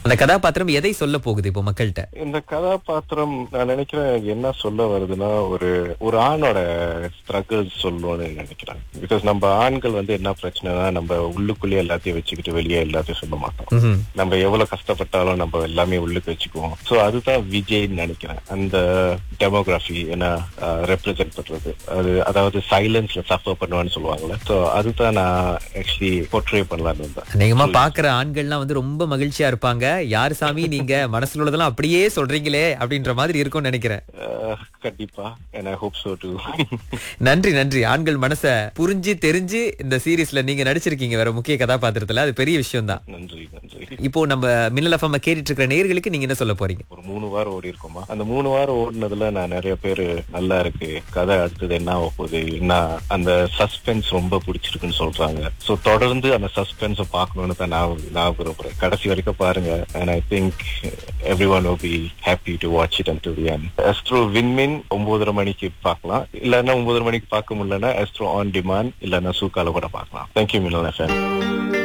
அந்த கதாபாத்திரம் எதை சொல்ல போகுது இப்போ மக்கள்கிட்ட இந்த கதாபாத்திரம் நான் நினைக்கிறேன் என்ன சொல்ல வருதுன்னா ஒரு ஒரு ஆணோட ஸ்ட்ரகிள்ஸ் சொல்லணும்னு நினைக்கிறேன் பிகாஸ் நம்ம ஆண்கள் வந்து என்ன பிரச்சனைனா நம்ம உள்ளுக்குள்ளேயே எல்லாத்தையும் வச்சுக்கிட்டு வெளியே எல்லாத்தையும் சொல்ல மாட்டோம் ம்ஹும். நம்ம எவ்வளவு கஷ்டப்பட்டாலும் நம்ம எல்லாமே உள்ளுக்கு வச்சுக்குவோம் சோ அதுதான் விஜய்ன்னு நினைக்கிறேன் அந்த டெமோகிராஃபி என்ன ரெப்ரசென்ட் பண்றது அது அதாவது சைலன்ஸ்ல சஃபர் பண்ணுவான்னு சொல்லுவாங்கல்ல சோ அதுதான் நான் ஆக்சுவலி போர்ட்ரே பண்ணலாம்னு இருந்தேன் அநேகமா பாக்குற ஆண்கள்லாம் வந்து ரொம்ப மகிழ்ச்சியா இருப்பாங்க யார் சாமி நீங்க மனசுல உள்ளதெல்லாம் அப்படியே சொல்றீங்களே அப்படின்ற மாதிரி இருக்கும்னு நினைக்கிறேன் அஹ், கண்டிப்பா and I hope so too நன்றி நன்றி ஆண்கள் மனச புரிஞ்சு தெரிஞ்சு இந்த சீரிஸ்ல நீங்க நடிச்சிருக்கீங்க வேற முக்கிய கதாபாத்திரத்துல அது பெரிய விஷயம் தான் நன்றி நன்றி இப்போ நம்ம மின்னல் எஃப்எம் கேட்டுட்டு இருக்கிற நேயர்களுக்கு நீங்க என்ன சொல்ல போறீங்க ஒரு மூணு வாரம் ஓடி இருக்கோமா அந்த மூணு வாரம் ஓடினதுல நான் நிறைய பேரு நல்லா இருக்கு கதை அடுத்தது என்ன ஆக போகுது என்ன அந்த சஸ்பென்ஸ் ரொம்ப பிடிச்சிருக்குன்னு சொல்றாங்க சோ தொடர்ந்து அந்த சஸ்பென்ஸ பார்க்கணும்னு தான் நான் நான் விரும்புறேன் கடைசி வரைக்கும் பாருங்க and I think everyone will be happy to watch it until the end Astro வின்மின் ஒன்பதரை மணிக்கு பார்க்கலாம் இல்லன்னா ஒன்பதரை மணிக்கு பார்க்க முடியலன்னா Astro ஆன் டிமாண்ட் இல்லன்னா சூக்கால கூட பார்க்கலாம் தேங்க்யூ மின்னல் எஃப்எம்